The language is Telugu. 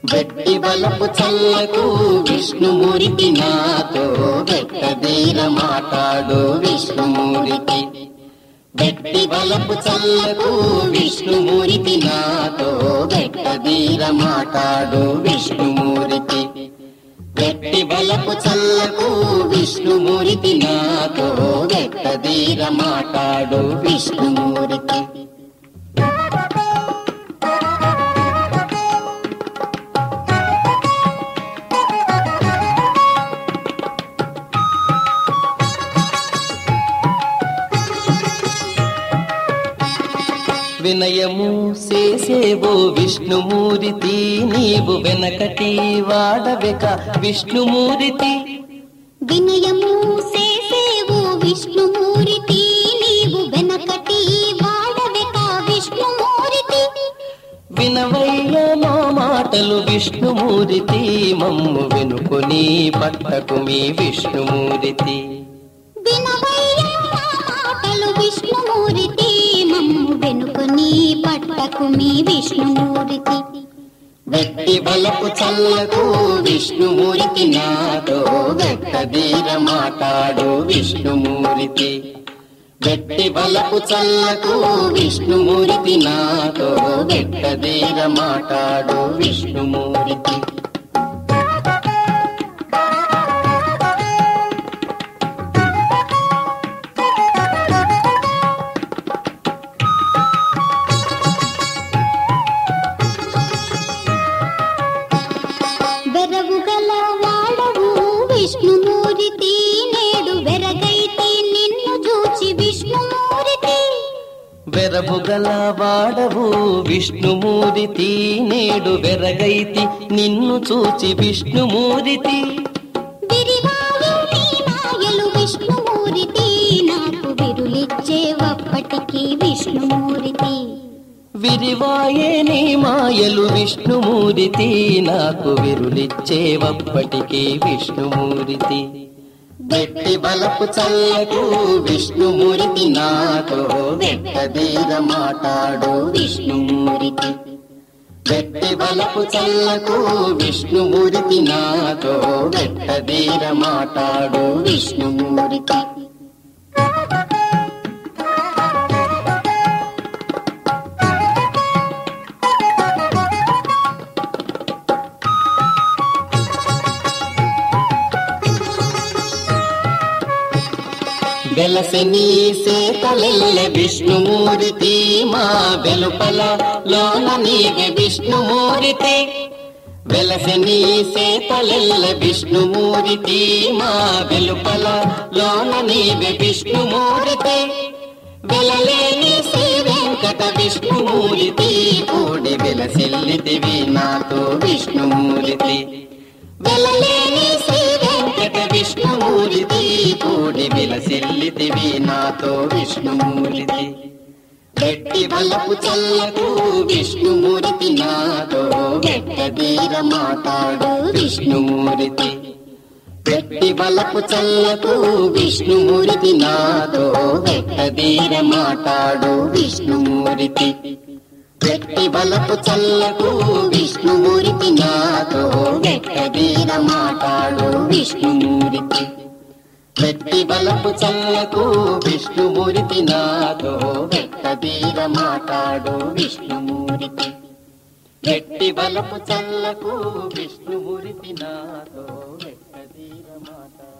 వెట్టి బలపు చల్లకు విష్ణుమూర్తి నాతో వెట్టదీర మాట్లాడు విష్ణుమూర్తి వెట్టి బలపు చల్లకు విష్ణుమూర్తి నాతో వెట్టదీర మాట్లాడు విష్ణుమూర్తి వెట్టి బలపు చల్లకు విష్ణుమూర్తి నాతో వెట్టదీర మాట్లాడు విష్ణుమూర్తి వినయము చేసేవో విష్ణుమూర్తి నీవు వెనకటి వాడవెక విష్ణుమూర్తి వినయము చేసేవు విష్ణుమూర్తి నీవు వెనకటి వాడవెక విష్ణుమూర్తి వినవయ్య మా మాటలు విష్ణుమూర్తి మమ్ము వెనుకొని పట్టకు మీ విష్ణుమూర్తి వినవయ్య నా మాటలు విష్ణుమూర్తి మమ్ము వెనుకొని పట్టకు మీ విష్ణుమూర్తి వెట్టి బలపు చల్లకు విష్ణుమూర్తి నాతో వెట్టదీర మాట్లాడు విష్ణుమూర్తి వెట్టి బలపు చల్లకు విష్ణుమూర్తి నాతో వెట్టదీర మాట్లాడు విష్ణుమూర్తి వెరవు గల వాడవు విష్ణుమూర్తి నేడు వెరగైతే నిన్ను చూచి విష్ణుమూర్తి వెరబు గల వాడవు విష్ణుమూర్తి నేడు వెరగైతి నిన్ను చూచి విష్ణుమూర్తి విరివాయు నీ మాయలు విష్ణుమూర్తి నాకు విరులిచ్చేవప్పటికి విష్ణుమూర్తి విరివాయే నీ మాయలు విష్ణుమూర్తి నాకు విరులిచ్చేవప్పటికీ విష్ణుమూర్తి వెట్టి బలపు చల్లకు విష్ణుమూర్తి నాతో వెట్టదీర మాట్లాడు విష్ణుమూర్తి వెట్టి బలపు చల్లకు విష్ణుమూర్తి నాతో వెట్టదీర మాట్లాడు విష్ణుమూర్తి వెలసని సేతలెల్ల విష్ణుమూర్తి మా వెలుపల లోన నీవే విష్ణుమూర్తి వెలసని సేతలెల్ల విష్ణుమూర్తి మా వెలుపల లోన నీవే విష్ణుమూర్తి వెలలేని శ్రీ వెంకట విష్ణుమూర్తి కూడి వెలసిల్లితివి నాతో విష్ణుమూర్తి వెలలేని శ్రీ వెంకట విష్ణుమూర్తి కూడి విలసిల్లితివి నాతో విష్ణుమూర్తి గట్టి బలపు చల్లకు విష్ణుమూర్తి నాతో గట్టదీర మాట్లాడు విష్ణుమూర్తి గట్టి బలపు చల్లకు విష్ణుమూర్తి నాతో గట్టదీర మాట్లాడు విష్ణుమూర్తి గట్టి బలపు చల్లకు విష్ణుమూర్తి నాతో గట్టదీర మాట్లాడు విష్ణుమూర్తి గట్టి బలపు చల్లకు విష్ణుమూర్తి నాతో గట్టదీర మాట్లాడు విష్ణుమూర్తి గట్టి బలపు చల్లకు విష్ణుమూర్తి నాతో గట్టదీర మాట్లాడు